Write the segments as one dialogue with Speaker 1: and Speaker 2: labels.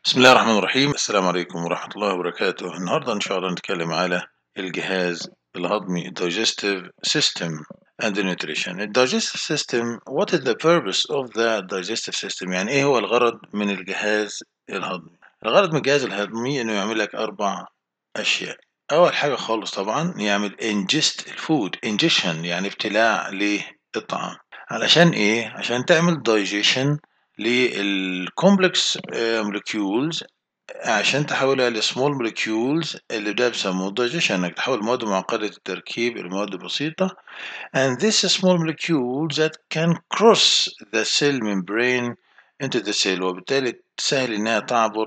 Speaker 1: بسم الله الرحمن الرحيم السلام عليكم ورحمة الله وبركاته النهاردة إن شاء الله نتكلم على الجهاز الهضمي digestive system and nutrition ال digestive system what is the purpose of the digestive system يعني إيه هو الغرض من الجهاز الهضمي الغرض من الجهاز الهضمي إنه يعمل لك أربع أشياء أول حاجة خالص طبعا يعمل ingest الفود ingestion يعني ابتلاع للطعام علشان إيه عشان تعمل digestion للكومبلكس مولكيولز عشان تحولها لسمول مولكيولز اللي ده بيسموه digestion انك تحول مواد معقدة التركيب إلى مواد بسيطة and this small molecules that can cross the cell membrane into the cell وبالتالي تسهل إنها تعبر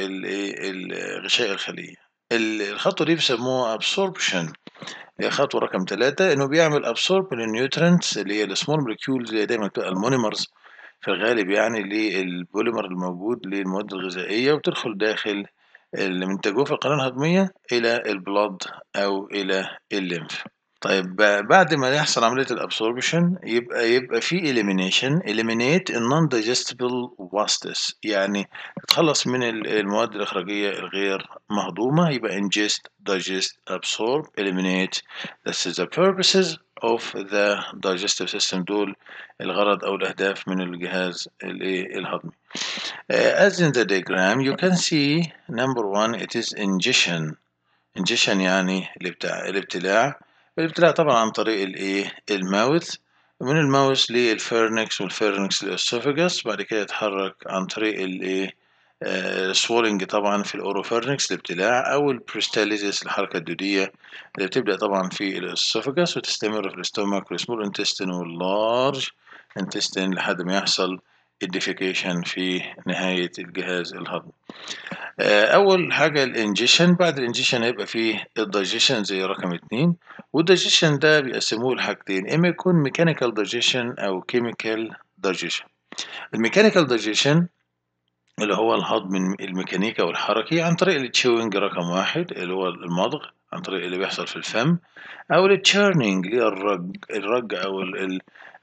Speaker 1: الغشاء الخلية الخطوة دي بيسموها absorption هي خطوة رقم ثلاثة إنه بيعمل absorb للنيوترينتس اللي هي السمول مولكيولز اللي هي دايما بتبقى المونيمرز في الغالب يعني للبوليمر الموجود للمواد الغذائية وتدخل داخل اللي من تجوف القناة الهضمية إلى البلاد أو إلى الليمف طيب بعد ما يحصل عملية الابسوربشن يبقى يبقى في elimination eliminate non digestible wastes يعني تتخلص من المواد الإخراجية الغير مهضومة يبقى ingest digest absorb eliminate this is the purposes of the digestive system دول الغرض أو الأهداف من الجهاز الهضمي. Uh, as in the diagram you can see number one it is ingestion ingestion يعني الابتلاع الابتلاع الابتلاع طبعا عن طريق الايه الماوث من الماوث للفيرنكس والفيرنكس للاسوفاجس بعد كده يتحرك عن طريق الايه سوولنج طبعا في الاوروفيرنكس الابتلاع او البريستاليزيس الحركه الدوديه اللي بتبدا طبعا في الاسوفاجس وتستمر في الاستومك والسمول انتستين واللارج انتستين لحد ما يحصل الديفيكيشن في نهاية الجهاز الهضمي أول حاجة الانجيشن بعد الانجيشن هيبقى فيه الدايجيشن زي رقم اتنين والدايجيشن ده بيقسموه لحاجتين إما يكون ميكانيكال دايجيشن أو كيميكال دايجيشن الميكانيكال دايجيشن اللي هو الهضم الميكانيكا والحركي عن طريق التشوينج رقم واحد اللي هو المضغ عن طريق اللي بيحصل في الفم أو التشيرنينج اللي هي الرج الرج أو ال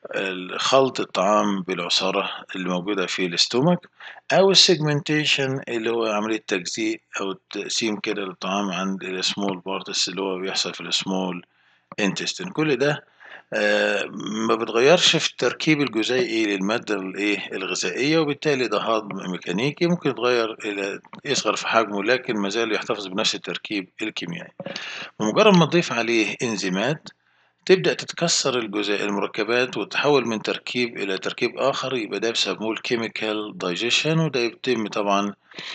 Speaker 1: خلط الطعام بالعصارة اللي موجودة في الاستومك أو السيجمنتيشن اللي هو عملية تجزيء أو تقسيم كده للطعام عند السمول بارتس اللي هو بيحصل في السمول انتستين كل ده آه ما بتغيرش في التركيب الجزيئي للمادة الايه الغذائية وبالتالي ده هضم ميكانيكي ممكن يتغير إلى يصغر في حجمه لكن ما زال يحتفظ بنفس التركيب الكيميائي ومجرد ما تضيف عليه انزيمات تبدأ تتكسر الجزيء المركبات وتتحول من تركيب إلى تركيب آخر يبقى ده بيسموه الكيميكال دايجيشن وده يتم طبعا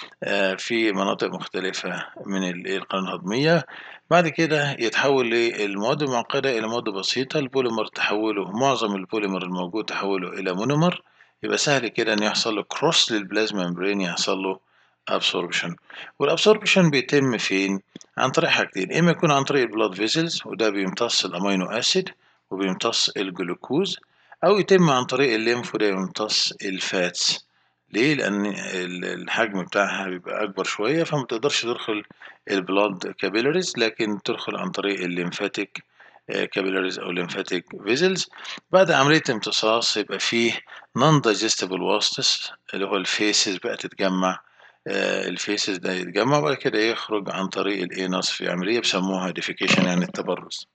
Speaker 1: في مناطق مختلفة من القناة الهضمية بعد كده يتحول للمواد المعقدة إلى مواد بسيطة البوليمر تحوله معظم البوليمر الموجود تحوله إلى مونومر يبقى سهل كده إن يحصل له كروس للبلازما ممبرين يحصل له absorption والابسوربشن بيتم فين عن طريق حاجتين اما يكون عن طريق البلاد فيزلز وده بيمتص الامينو اسيد وبيمتص الجلوكوز او يتم عن طريق الليمف وده يمتص الفاتس ليه لان الحجم بتاعها بيبقى اكبر شويه فما تقدرش تدخل البلاد كابيلاريز لكن تدخل عن طريق الليمفاتيك كابيلاريز او ليمفاتيك فيزلز بعد عمليه امتصاص يبقى فيه نون دايجستبل واستس اللي هو الفيسز بقى تتجمع الفيسز ده يتجمع وبعد كده يخرج عن طريق الانس في عمليه بيسموها ديفيكيشن يعني التبرز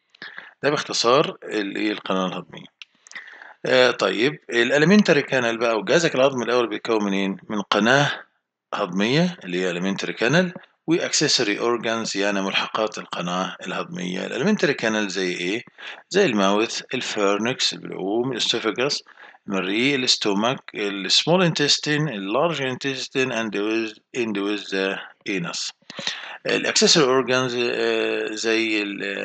Speaker 1: ده باختصار القناه الهضميه آه طيب الالمنتري كانال بقى وجهازك الهضمي الاول بيتكون منين من قناه هضميه اللي هي الالمنتري كانال واكسسوري اورجانز يعني ملحقات القناه الهضميه الالمنتري كانال زي ايه زي الماوث الفيرنكس البلعوم الاسوفاجس المريء الاستومك السمول انتستين اللارج انتستين and with and with the anus الاكسسوري اورجانز زي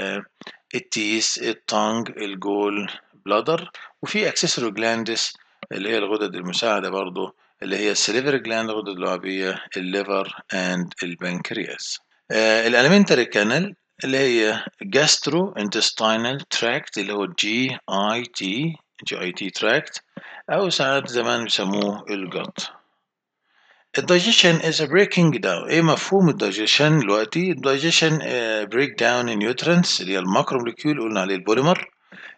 Speaker 1: التيس التانج الجول بلادر وفي اكسسوري جلاندس اللي هي الغدد المساعده برضو اللي هي السليفري جلاند الغدد اللعابيه الليفر اند البنكرياس الالمنتري كانال اللي هي جاسترو انتستينال تراكت اللي هو جي اي تي جي اي تي تراكت أو ساعات زمان بيسموه الجت الدايجيشن is a breaking down ايه مفهوم الدايجيشن دلوقتي الدايجيشن بريك داون النيوترينتس اللي هي الماكرو موليكيول قلنا عليه البوليمر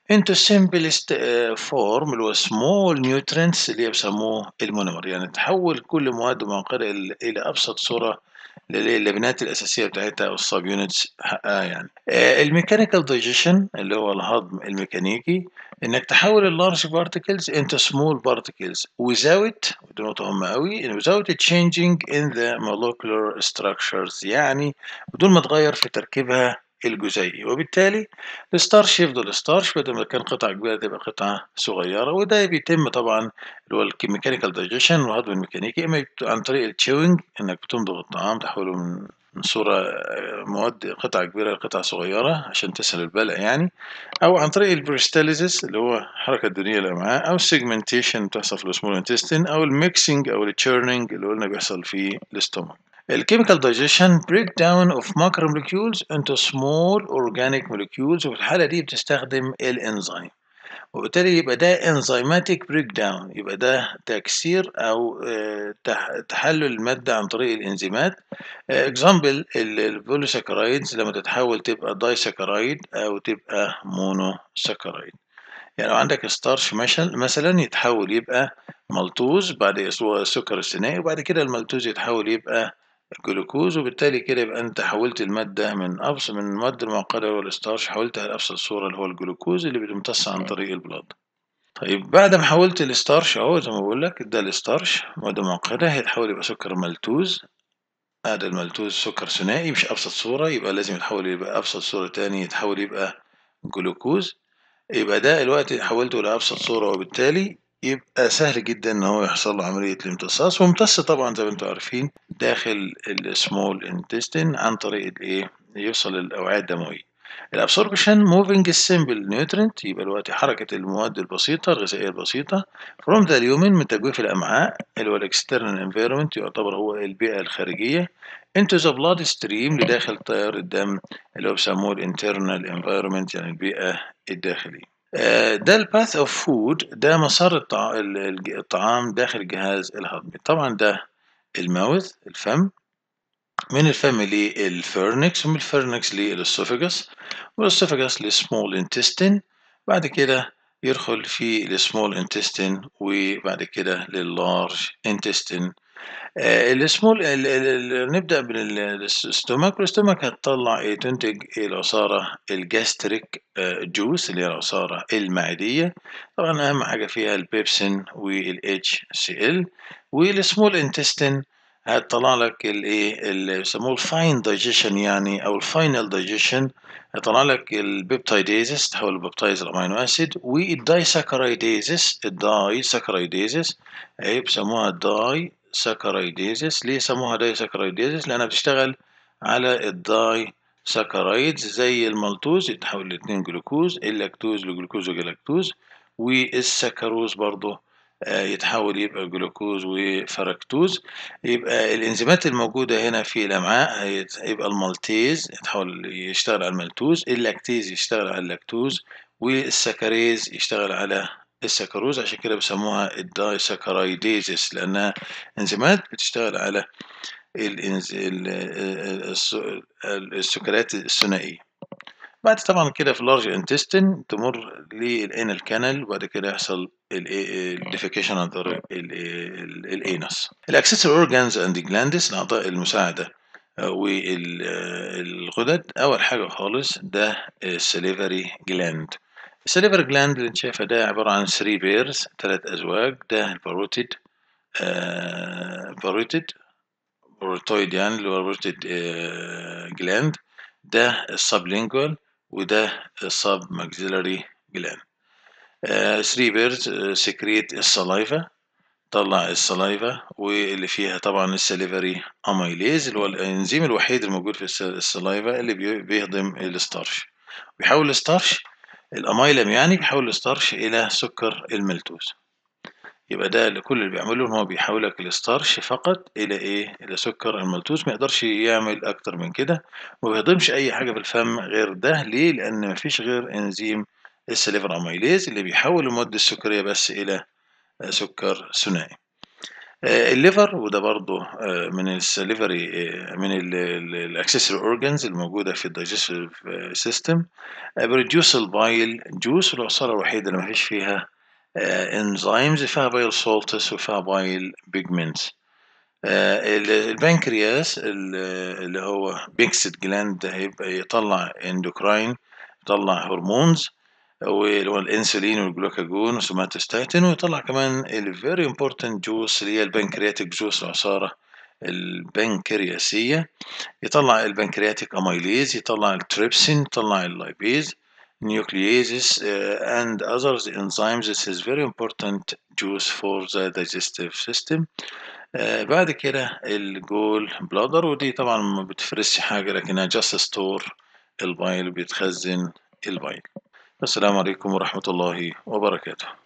Speaker 1: into simplest آآ form اللي هو small nutrients اللي هي بيسموه المونومر، يعني تحوّل كل مواد معقدة ال إلى أبسط صورة لل اللبنات الأساسية بتاعتها أو الsub units حقها يعني. آآ الmechanical digestion اللي هو الهضم الميكانيكي، إنك تحوّل الlarge particles into small particles without ودي نقطة مهمة أوي without changing in the molecular structures يعني بدون ما تغيّر في تركيبها الجزيئي، وبالتالي الstarch يفضل starch بدل ما كان قطعة كبيرة تبقى قطعة صغيرة، وده بيتم طبعًا اللي هو الك mechanical digestion الهضم الميكانيكي إما عن طريق الchewing إنك بتمضغ الطعام تحوّله من من صورة مواد قطع كبيرة لقطع صغيرة عشان تسهل البلع يعني، أو عن طريق الperistalsis اللي هو حركة دورية للأمعاء أو الsegmentation بتحصل في الsmall intestine أو الmixing أو الchurning اللي قلنا بيحصل في الstomach. الchemical digestion breakdown of macromolecules into small organic molecules وفي الحالة دي بتستخدم الإنزيم. وبالتالي يبقى ده enzymatic breakdown يبقى ده تكسير أو آآ تح تحلل المادة عن طريق الإنزيمات. example ال الpolysaccharides لما تتحول تبقى disaccharide أو تبقى monosaccharide. يعني لو عندك starch مثل مثلًا يتحول يبقى مالتوز بعد هو السكر الثنائي وبعد كده المالتوز يتحول يبقى جلوكوز وبالتالي كده يبقى أنت حولت المادة من أبس من المادة المعقدة اللي هو الstarch حولتها لأبسط صورة اللي هو الجلوكوز اللي بيمتص عن طريق البلاد. طيب بعد ما حولت الstarch أهو زي ما باقول لك ده الstarch مادة معقدة هيتحول يبقى سكر مالتوز. هذا المالتوز سكر ثنائي مش أبسط صورة يبقى لازم يتحول يبقى أبسط صورة تاني يتحول يبقى جلوكوز. يبقى ده دلوقتي حولته لأبسط صورة وبالتالي يبقى سهل جدًا إن هو يحصل له عملية الامتصاص، ويمتص طبعًا زي ما أنتم عارفين داخل الsmall intestine عن طريق الإيه، يوصل للأوعية الدموية. الabsorption moving الsimple nutrient يبقى دلوقتي حركة المواد البسيطة الغذائية البسيطة from the lumen من تجويف الأمعاء اللي هو الexternal environment يعتبر هو البيئة الخارجية into the blood stream لداخل تيار الدم اللي هو بيسموه الinternal environment يعني البيئة الداخلية. آآ ده الpath of food ده مسار الطع ال الج الطعام داخل الجهاز الهضمي. طبعًا ده المouth الفم، من الفم للpharynx ومن الpharynx للesophagus والesophagus للsmall intestine بعد كده يدخل في الsmall intestine وبعد كده للlarge intestine. آآ الsmall ال ال ال نبدأ بال الstomach والstomach هتطلّع إيه، تنتج العصارة الgastric آآ juice اللي هي العصارة المعدية. طبعًا أهم حاجة فيها البيبسين والHCl والsmall intestine هتطلّع لك الإيه، اللي بيسموه الfine digestion يعني أو الfinal digestion هيطلّع لك الpeptidases تحول البيبتايدز لأمينو أسيد والdisaccharidases الdisaccharidases أهي بيسموها disaccharidases ليه سموها disaccharidases؟ لأنها بتشتغل على الdisaccharides زي المالتوز يتحول لاتنين جلوكوز، اللاكتوز لجلوكوز وجلاكتوز والسكروز برضه آآ يتحول يبقى جلوكوز وفركتوز. يبقى الإنزيمات الموجودة هنا في الأمعاء هيت هيبقى المالتيز يتحول يشتغل على المالتوز، اللاكتيز يشتغل على اللاكتوز والسكريز يشتغل على السكروز عشان كده بيسموها الdisaccharidases لأنها إنزيمات بتشتغل على الإنز ال آآ الس السكريات الثنائية. بعد طبعًا كده في الlarge intestine تمُر للanal canal وبعد كده يحصل الإيه، الdefecation عن طريق ال ال الanus. الaccessory organs and glands الأعضاء المساعدة وال الغدد، أول حاجة خالص ده الsalivary gland. الsalivary gland اللي أنت شايفها ده عبارة عن 3 pairs 3 أزواج، ده الparotid آآ parotid parotoid يعني اللي هو parotid آآ gland ده الsublingual وده الsubmaxillary gland. آآ 3 pairs secrete الsaliva تطلّع الsaliva واللي فيها طبعًا الsalivary amylase اللي هو الإنزيم الوحيد الموجود في الس الsaliva اللي بي بيهضم الstarch. بيحوّل الstarch الamylum يعني بيحوّل الstarch إلى سكر المالتوز. يبقى ده اللي كل اللي بيعمله إن هو بيحوّل لك الstarch فقط إلى إيه، إلى سكر المالتوز ما يقدرش يعمل أكتر من كده، وما بيهضمش أي حاجة في الفم غير ده، ليه؟ لأن ما فيش غير إنزيم الsalivary amylase اللي بيحوّل المواد السكرية بس إلى سكر ثنائي. الليفر وده برضه من السليفري من الاكسسوري اورجانز الموجوده في الدايجستيف سيستم بريديوس البايل جوس العصاره الوحيده اللي ما فيش فيها انزيمز فيها بايل سولتس وفيها بايل بيجمنتس البنكرياس اللي هو بيكسد جلاند هيبقى يطلع اندوكراين يطلع هرمونز واللي هو الانسولين والجلوكاجون والسوماتوستاتين ويطلع كمان الفيري امبورتنت جوس اللي هي البنكرياتيك جوس العصاره البنكرياسيه يطلع البنكرياتيك اميليز يطلع التريبسين يطلع اللايبيز nucleases uh, and others enzymes this is very important juice for the digestive system uh, بعد كده الجول بلادر ودي طبعا ما بتفرسش حاجة لكنها just store البايل بيتخزن البايل السلام عليكم ورحمة الله وبركاته